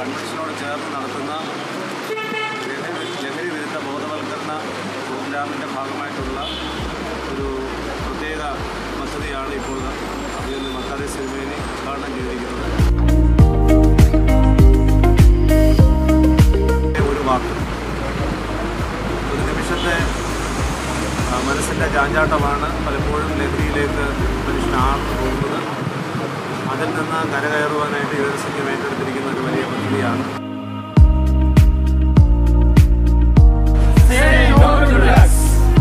കൺവെൻഷനോട് ചേർന്ന് നടത്തുന്ന ലഹരി ലഹരി വിരുദ്ധ ബോധവൽക്കരണ പ്രോഗ്രാമിൻ്റെ ഭാഗമായിട്ടുള്ള ഒരു പ്രത്യേക പദ്ധതിയാണ് ഇപ്പോൾ അതിൽ മക്കാതെ സിനിമേനെ ഉദ്ഘാടനം ചെയ്തിരിക്കുന്നത് ഒരു വാക്ക് ഒരു നിമിഷത്തെ ആ, മനസ്സിൻ്റെ ചാഞ്ചാട്ടമാണ് പലപ്പോഴും ലഹരിയിലേക്ക് മനുഷ്യൻ ആർന്നു പോകുന്നത് അതിൽ നിന്ന് കരകയറുവാനായിട്ട് യുവരസംഘം ഏറ്റെടുത്തിരിക്കുന്ന ഒരു വലിയ പദ്ധതിയാണ് Say no to drugs.